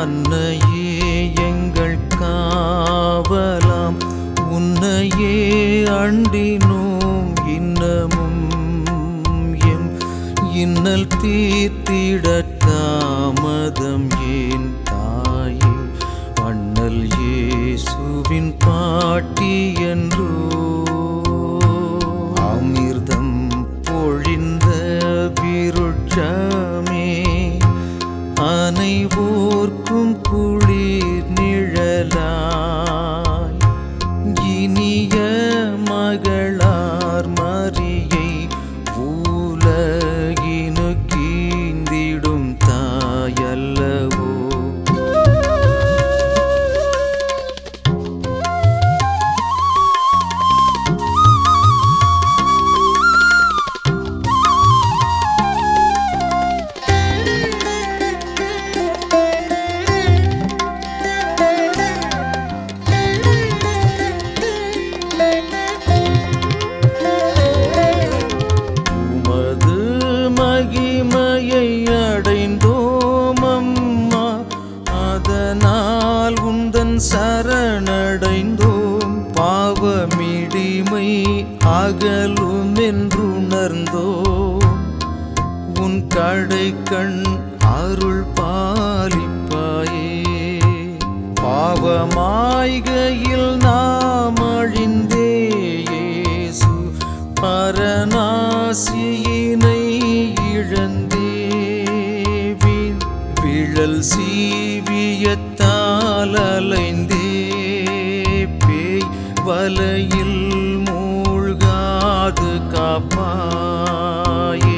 அன்னையே எங்கள் காவலாம் உன்னையே அண்டினோம் இன்னமும் எம் இன்னல் தீர்த்திட தாமதம் ஏன் தாயே அண்ணல் இயேசுவின் பாட்டி என்றோ அமிர்தம் பொழிந்த விருட்சமே அனைவோர்க்கும் குளிர் நிழலாய் இனிய மகளார் மரியை உலகினு கீந்திடும் தாயல்லவோ உமது மகிமையை அடைந்தோம் அம்மா அதனால் உந்தன் சரணடைந்தோம் பாவமிடிமை அகலும் என்றுணர்ந்தோம் உன் கடை கண் அருள் பாலிப்பாயே பாவமாய்கையில் நாம் அழிந்தே இயேசு பரநாசியினை இழந்தே வீண் விழல் சீவியத்தால் அலைந்தே பேய் வலையில் மூழ்காது காப்பாயே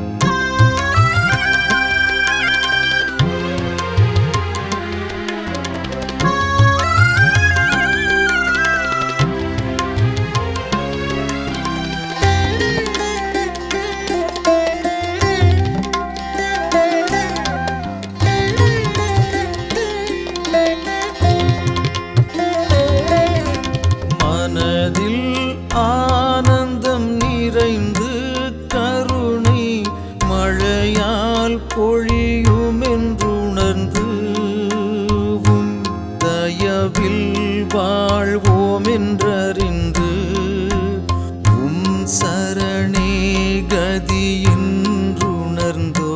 மனதில் ஆனந்தம் நிறைந்து கருணை மழையால் பொழியும் என்றுணர்ந்து உம் தயவில் வாழ்வோம் என்றறிந்து உம் சரணே கதி என்றுணர்ந்தோ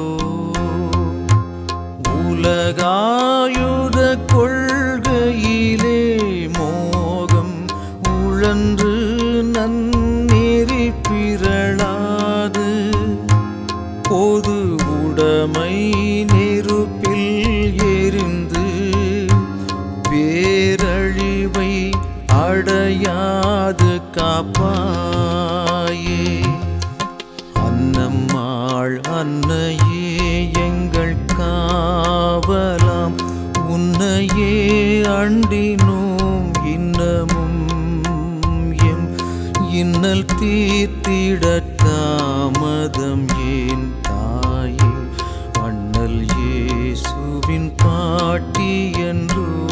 உலகாயுத கொள்கையிலே மோகம் உழன்று நன்னெறி பிறளாது பொது உடைமை நெருப்பில் எரிந்து பேரழிவை அடையாது காப்பாயே அன்னம்மாள் அன்னையே எங்கள் காவலாம் உன்னையே அண்டினோம் இன்னமும் எம் இன்னல் தீர்த்திட தாமதம் ஏன் தாயே அண்ணல் இயேசுவின் பாட்டி என்றோ